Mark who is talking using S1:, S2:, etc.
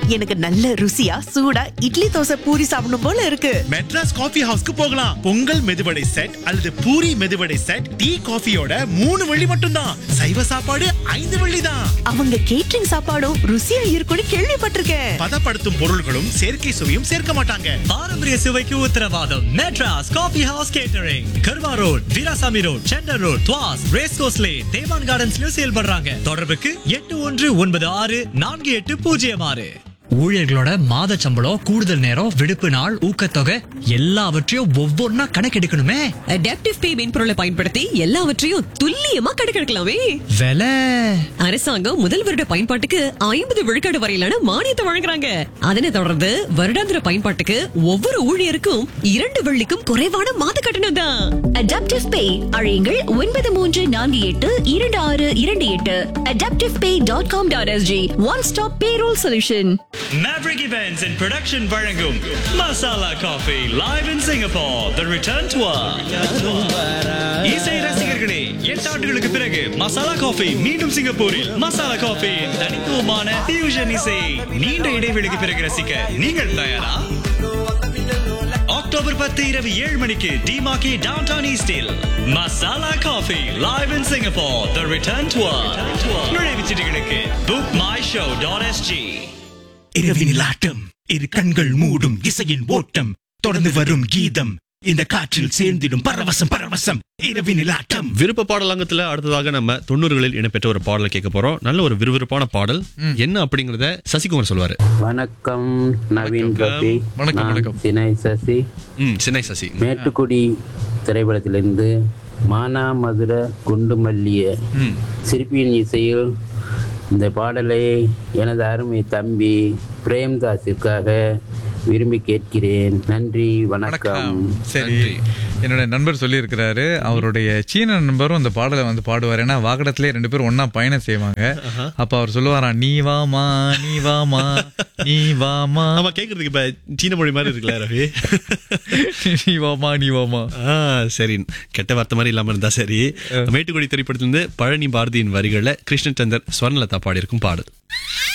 S1: எனக்கு நல்ல ருசியா சூடா இட்லி தோசை பூரி சாப்பிடணும் போல இருக்கு
S2: மெட்ராஸ் காஃபி ஹவுஸ்க்கு போகலாம் பொங்கல் மெதுவடை செட் அல்லது பூரி மெதுவடை செட் டீ காஃபியோட மூணு வெள்ளி மட்டும்தான் சைவ சாப்பாடு ஐந்து வெள்ளி தான்
S1: அவங்க கேட்டரிங் சாப்பாடும் ருசியா இருக்கும்னு கேள்விப்பட்டிருக்கேன்
S2: பதப்படுத்தும் பொருள்களும் செயற்கை சுவையும் சேர்க்க மாட்டாங்க
S3: பாரம்பரிய சுவைக்கு உத்தரவாதம் Madras coffee house catering Kerbau road Veerasamy road centre road Tuas race course lane தேவான் கார்டன்ஸ்லயும் செயல்படுறாங்க தொடர்புக்கு எட்டு ஒன்று ஒன்பது ஆறு நான்கு எட்டு பூஜ்ஜியம் ஆறு ஊழியர்களோட மாத சம்பளம் கூடுதல் நேரம் விடுப்பு நாள் ஊக்கத்தொகை எல்லாவற்றையும் ஒவ்வொன்னா கணக்கெடுக்கணுமே
S4: அடாப்டிவ் பே மென்பொருளை பயன்படுத்தி எல்லாவற்றையும் துல்லியமா கணக்கெடுக்கலாமே
S3: விலை
S4: அரசாங்கம் முதல் வருட பயன்பாட்டுக்கு ஐம்பது விழுக்காடு வரையிலான மானியத்தை வழங்குறாங்க அதனை தொடர்ந்து வருடாந்திர பயன்பாட்டுக்கு ஒவ்வொரு ஊழியருக்கும் இரண்டு வெள்ளிக்கும் குறைவான மாத கட்டணம் தான்
S5: அடாப்டிவ் பே அழையுங்கள் ஒன்பது மூன்று நான்கு எட்டு இரண்டு ஆறு இரண்டு எட்டு adaptive pay dot com dot SG one stop payroll solution
S3: Maverick Events and Production வழங்கும் masala coffee live in Singapore the return tour இசை ரசிகர்களே எட்டு ஆண்டுகளுக்கு பிறகு மசாலா காஃபி மீண்டும் சிங்கப்பூரில் மசாலா காஃபி தனித்துவமான fusion இசை நீண்ட இடைவெளிக்கு பிறகு ரசிக்க நீங்கள் தயாரா அக்டோபர் பத்து இரவு ஏழு மணிக்கு டிமாக்கி டவுன் டவுன் ஈஸ்டில் masala coffee live in Singapore the return tour நுழைவுச் சீட்டுகளுக்கு book my show dot SG
S2: இரவினில் ஆட்டம் இரு கண்கள் மூடும் இசையின் ஓட்டம் தொடர்ந்து வரும் கீதம் இந்த காற்றில் சேர்ந்திடும் பரவசம் பரவசம் இரவினில் ஆட்டம்
S6: விருப்ப பாடலாங்கத்துல அடுத்ததாக நம்ம தொண்ணூறுகளில் இடம்பெற்ற ஒரு பாடலை கேட்க போறோம் நல்ல ஒரு விறுவிறுப்பான பாடல் என்ன அப்படிங்கறத சசிகுமார் சொல்லுவாரு
S7: வணக்கம் நவீன் கபி
S8: வணக்கம்,
S7: நான்
S8: வணக்கம்.
S7: தினை சசி
S6: ம் சின்னை சசி
S7: மேட்டுக்குடி திரைப்படத்திலிருந்து மானா மதுர குண்டு மல்லிய சிற்பியின் இசையில் இந்த பாடலை எனது அருமை தம்பி பிரேம்தாஸிற்காக விரும்பி கேட்கிறேன் நன்றி வணக்கம்
S8: சரி என்னோட நண்பர் சொல்லியிருக்கிறாரு அவருடைய சீன நண்பரும் அந்த பாடலை வந்து பாடுவார் ஏன்னா வாகனத்திலே ரெண்டு பேரும் ஒண்ணா பயணம் செய்வாங்க அப்ப அவர் சொல்லுவாராம் நீ வாமா நீ வாமா நீ வாமா
S6: ஆமா கேக்குறதுக்கு இப்ப சீன மொழி மாதிரி இருக்குல்ல ரவி
S8: நீ வாமா நீ வாமா
S6: ஆ, சரி கெட்ட வார்த்தை மாதிரி இல்லாம இருந்தா சரி மேட்டுக்குடி திரைப்படத்திலிருந்து பழனி பாரதியின் வரிகள்ல கிருஷ்ணச்சந்தர் ஸ்வர்ணலதா பாடியிருக்கும் பாடல்